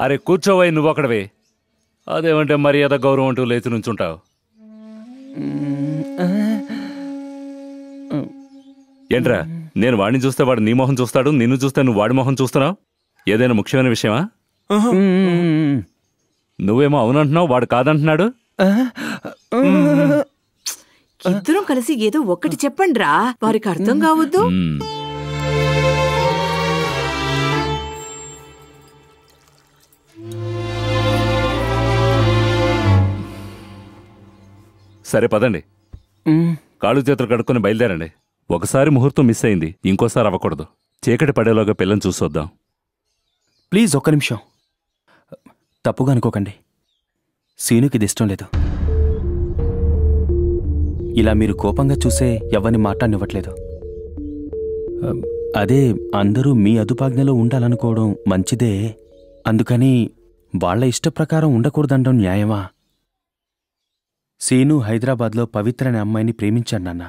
అరే కూర్చోవై నువ్వు అక్కడవే అదేమంటే మర్యాద గౌరవం అంటూ లేచి నుంచుంటావు ఏంట్రా నేను వాడిని చూస్తే వాడు నీ మొహం చూస్తాడు నిన్ను చూస్తే నువ్వు వాడి మొహం చూస్తున్నావు ఏదైనా ముఖ్యమైన విషయమా నువ్వేమో అవునంటున్నావు వాడు కాదంటున్నాడు ఇద్దరం కలిసి ఏదో ఒక్కటి చెప్పండి రా వారికి అర్థం కావద్దు మ్మ్. సరే పదండి కాళ్ళు చేతులు కడుక్కొని బయలుదేరండి ఒకసారి ముహూర్తం మిస్ అయింది ఇంకోసారి అవ్వకూడదు చీకటి పడేలోగా పిల్లని చూసొద్దాం ప్లీజ్ ఒక్క నిమిషం తప్పుగా అనుకోకండి సీనుకి ఇది ఇష్టం లేదు ఇలా మీరు కోపంగా చూసే ఎవరిని మాట్లాడనివ్వట్లేదు అమ్, అదే అందరూ మీ అదుపాజ్ఞలో ఉండాలనుకోవడం మంచిదే అందుకని వాళ్ళ ఇష్ట ప్రకారం ఉండకూడదండం న్యాయమా సీను హైదరాబాద్లో పవిత్ర అనే అమ్మాయిని ప్రేమించాడు నాన్న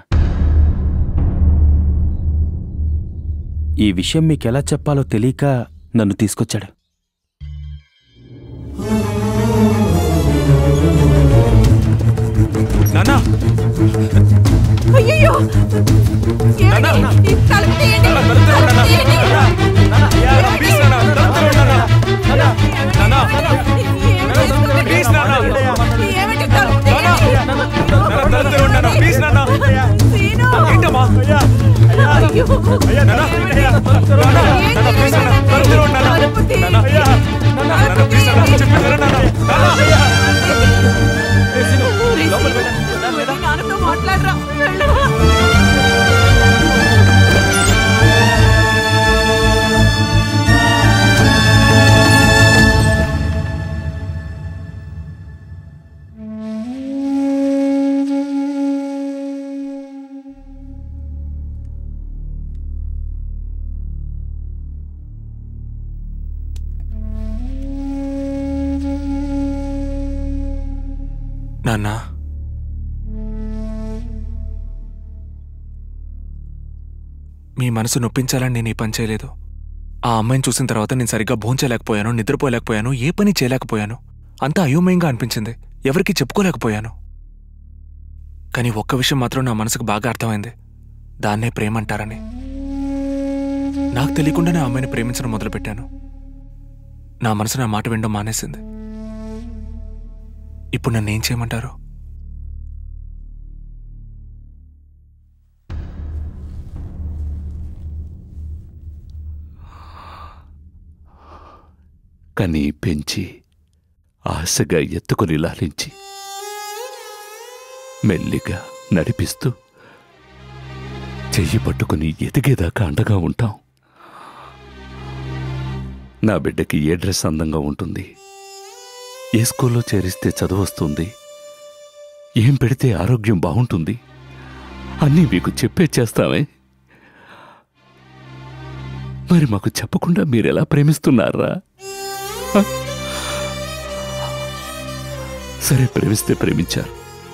ఈ విషయం మీకెలా చెప్పాలో తెలియక నన్ను తీసుకొచ్చాడు నానా అయ్యయ్యో! ఏమిటి? ఈ తలుపు తీయండి! తలుపు తీయండి! ప్లీజ్ నానా తలుపు నానా నానా ఏం చేస్తున్నారు? ప్లీజ్ నానా ఏమిటి తలుపు తీయండి? నానా తలుపు తెరవండి నానా ప్లీజ్ నానా సీను! ఏంటమ్మా అయ్యో! నానా నానా నానా ప్లీజ్ నానా తలుపు తెరవండి నానా తలుపు తీయండి! నానా నానా ప్లీజ్ నానా చెప్పేసారా నానా నానా నువ్వు నాన్నతో మాట్లాడరా వెళ్ళు. నాన్నా మీ మనసు నొప్పించాలని నేను ఈ పని చేయలేదు ఆ అమ్మాయిని చూసిన తర్వాత నేను సరిగ్గా భోంచలేకపోయాను నిద్రపోలేకపోయాను ఏ పని చేయలేకపోయాను అంతా అయోమయంగా అనిపించింది ఎవరికీ చెప్పుకోలేకపోయాను కానీ ఒక్క విషయం మాత్రం నా మనసుకు బాగా అర్థమైంది దాన్నే ప్రేమ అంటారని నాకు తెలియకుండానే ఆ అమ్మాయిని ప్రేమించడం మొదలుపెట్టాను నా మనసు నా మాట వినడం మానేసింది ఇప్పుడు నన్ను ఏం చేయమంటారు కని పెంచి ఆశగా ఎత్తుకుని లాలించి మెల్లిగా నడిపిస్తూ చెయ్యి పట్టుకుని ఎదిగేదాకా అండగా ఉంటాం నా బిడ్డకి ఏ డ్రెస్ అందంగా ఉంటుంది ఏ స్కూల్లో చేరిస్తే చదువు వస్తుంది ఏం పెడితే ఆరోగ్యం బాగుంటుంది అన్నీ మీకు చెప్పే చేస్తామే మరి మాకు చెప్పకుండా మీరెలా ప్రేమిస్తున్నారా హ? సరే ప్రేమిస్తే ప్రేమించారు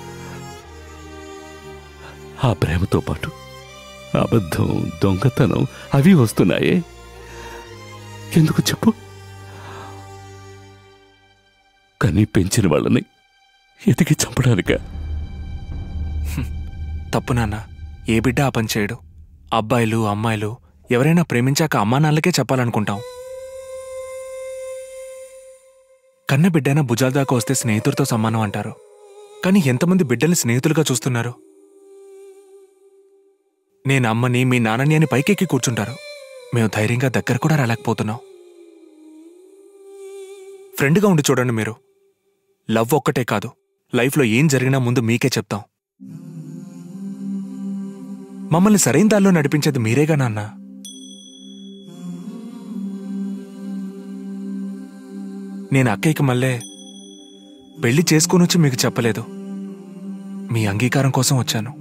ఆ ప్రేమతో పాటు అబద్ధం దొంగతనం అవి వస్తున్నాయే ఎందుకు చెప్పు కానీ పెంచిన వాళ్ళని ఎదిగి చంపడానిక తప్పు నాన్న ఏ బిడ్డ ఆ పని చేయడు అబ్బాయిలు అమ్మాయిలు ఎవరైనా ప్రేమించాక అమ్మా నాన్నలకే చెప్పాలనుకుంటాం కన్న బిడ్డైనా భుజాల దాకా వస్తే స్నేహితుడితో సమానం అంటారు కానీ ఎంతమంది బిడ్డల్ని స్నేహితులుగా చూస్తున్నారు నేను అమ్మని మీ నాన్నని అని పైకెక్కి కూర్చుంటారు మేము ధైర్యంగా దగ్గర కూడా రాలేకపోతున్నాం ఫ్రెండ్గా ఉండి చూడండి మీరు లవ్ ఒక్కటే కాదు లైఫ్లో ఏం జరిగినా ముందు మీకే చెప్తాం మమ్మల్ని సరైన దారిలో నడిపించేది మీరేగా నాన్న నేను అక్కయ్యకి మళ్ళీ పెళ్లి చేసుకుని వచ్చి మీకు చెప్పలేదు మీ అంగీకారం కోసం వచ్చాను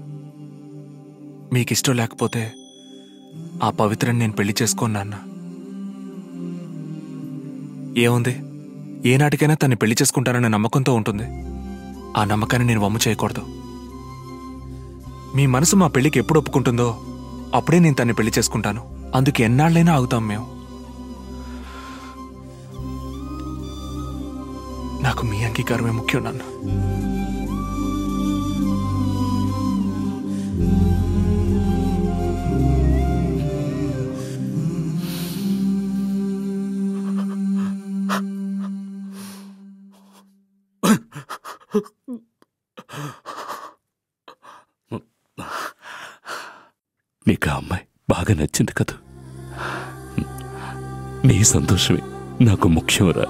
మీకు ఇష్టం లేకపోతే ఆ పవిత్రని నేను పెళ్లి చేసుకోను నాన్న ఏముంది ఏనాటికైనా తన్ని పెళ్లి చేసుకుంటానన్న నమ్మకంతో ఉంటుంది ఆ నమ్మకాన్ని నేను వమ్ము చేయకూడదు మీ మనసు మా పెళ్లికి ఎప్పుడు ఒప్పుకుంటుందో అప్పుడే నేను తన్ని పెళ్లి చేసుకుంటాను అందుకు ఎన్నాళ్ళైనా ఆగుతాం మేము అంగీకారమే ముఖ్యం నాన్న నీకు ఆ అమ్మాయి బాగా నచ్చింది కదా నీ సంతోషమే నాకు ముఖ్యంరా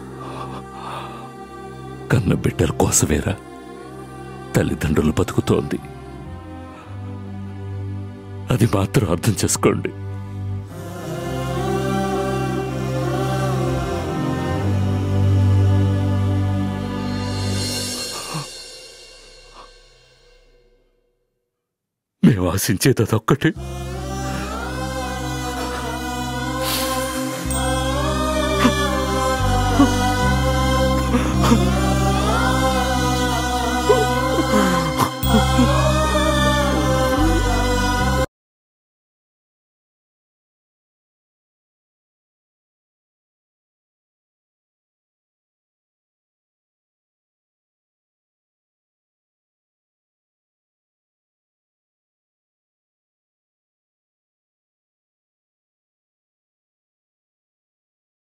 కన్న బిడ్డల కోసమేరా తల్లిదండ్రులు బతుకుతోంది అది మాత్రం అర్థం చేసుకోండి మేము ఆశించేది అదొక్కటే